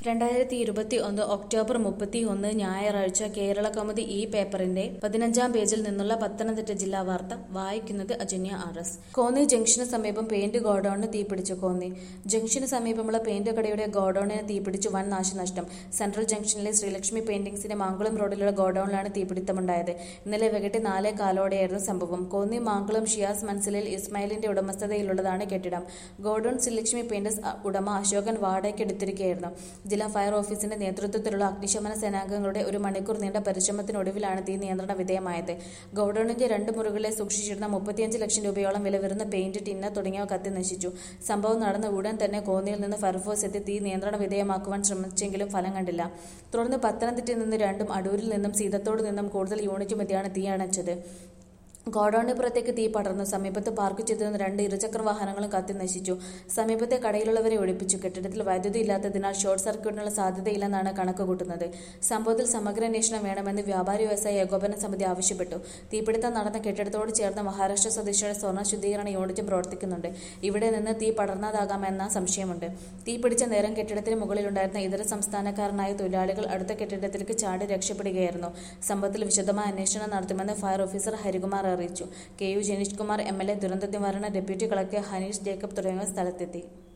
രണ്ടായിരത്തി ഇരുപത്തി ഒന്ന് ഒക്ടോബർ മുപ്പത്തി ഒന്ന് ഞായറാഴ്ച കേരള കൗമുദി ഈ പേപ്പറിന്റെ പതിനഞ്ചാം പേജിൽ നിന്നുള്ള പത്തനംതിട്ട ജില്ലാ വാർത്ത വായിക്കുന്നത് അജന്യ ആർ എസ് കോന്നി ജംഗ്ഷന് സമീപം പെയിന്റ് ഗോഡൌണിന് തീപിടിച്ചു കോന്നി ജംഗ്ഷന് സമീപമുള്ള പെയിന്റ് കടയുടെ ഗോഡൌണിന് തീപിടിച്ചു വൻ നാശനഷ്ടം സെൻട്രൽ ജംഗ്ഷനിലെ ശ്രീലക്ഷ്മി പെയിന്റിംഗ്സിന്റെ മാങ്കുളം റോഡിലുള്ള ഗോഡൌണിലാണ് തീപിടുത്തമുണ്ടായത് ഇന്നലെ വൈകിട്ട് നാലേ കാലോടെയായിരുന്നു സംഭവം കോന്നി മാങ്കുളം ഷിയാസ് മൻസിലിൽ ഇസ്മായിലിന്റെ ഉടമസ്ഥതയിലുള്ളതാണ് കെട്ടിടം ഗോഡൌൺ ശ്രീലക്ഷ്മി പെയിന്റേഴ്സ് ഉടമ അശോകൻ വാടകയ്ക്ക് എടുത്തിരിക്കുകയായിരുന്നു ജില്ലാ ഫയർ ഓഫീസിന്റെ നേതൃത്വത്തിലുള്ള അഗ്നിശമന സേനാംഗങ്ങളുടെ ഒരു മണിക്കൂർ നീണ്ട പരിശ്രമത്തിനൊടുവിലാണ് തീ നിയന്ത്രണ വിധേയമായത് ഗോഡൌണിന്റെ രണ്ട് മുറികളിൽ സൂക്ഷിച്ചിരുന്ന മുപ്പത്തിയഞ്ച് ലക്ഷം രൂപയോളം വില വരുന്ന പെയിന്റ് ടിന്ന് തുടങ്ങിയവ കത്തി നശിച്ചു സംഭവം നടന്ന ഉടൻ തന്നെ കോന്നിയിൽ നിന്ന് ഫയർഫോഴ്സ് എത്തി തീ നിയന്ത്രണ വിധേയമാക്കുവാൻ ശ്രമിച്ചെങ്കിലും ഫലം കണ്ടില്ല തുടർന്ന് പത്തനംതിട്ടയിൽ നിന്ന് രണ്ടും അടൂരിൽ നിന്നും സീതത്തോട് നിന്നും കൂടുതൽ യൂണിറ്റുമെത്തിയാണ് തീ അണച്ചത് ഗോഡൌണിന് പുറത്തേക്ക് തീ പടർന്നു സമീപത്ത് പാർക്ക് ചെയ്തിരുന്ന രണ്ട് ഇരുചക്ര വാഹനങ്ങളും കത്തി നശിച്ചു സമീപത്തെ കടയിലുള്ളവരെ ഒഴിപ്പിച്ചു കെട്ടിടത്തിൽ വൈദ്യുതി ഇല്ലാത്തതിനാൽ ഷോർട്ട് സർക്യൂട്ടിനുള്ള സാധ്യതയില്ലെന്നാണ് കണക്ക് കൂട്ടുന്നത് സംഭവത്തിൽ സമഗ്ര അന്വേഷണം വേണമെന്ന് വ്യാപാരി വ്യവസായ ഏകോപന സമിതി ആവശ്യപ്പെട്ടു തീപിടുത്തം നടന്ന കെട്ടിടത്തോട് ചേർന്ന് മഹാരാഷ്ട്ര സ്വദേശിയുടെ സ്വർണ്ണ ശുദ്ധീകരണ യൂണിറ്റും പ്രവർത്തിക്കുന്നുണ്ട് ഇവിടെ നിന്ന് തീ പടർന്നതാകാമെന്ന സംശയമുണ്ട് തീ പിടിച്ച നേരം കെട്ടിടത്തിന് മുകളിലുണ്ടായിരുന്ന ഇതര സംസ്ഥാനക്കാരനായ തൊഴിലാളികൾ അടുത്ത കെട്ടിടത്തിലേക്ക് ചാടി രക്ഷപ്പെടുകയായിരുന്നു സംഭവത്തിൽ വിശദമായ അന്വേഷണം നടത്തുമെന്ന് ഫയർ ഓഫീസർ ഹരികുമാർ അറിയിച്ചു K U Janeesh Kumar M L A ദുരന്ത നിവാരണ ഡെപ്യൂട്ടി കളക്ടർ ഹനീഷ് ജേക്കബ് തുടങ്ങിയവർ സ്ഥലത്തെത്തി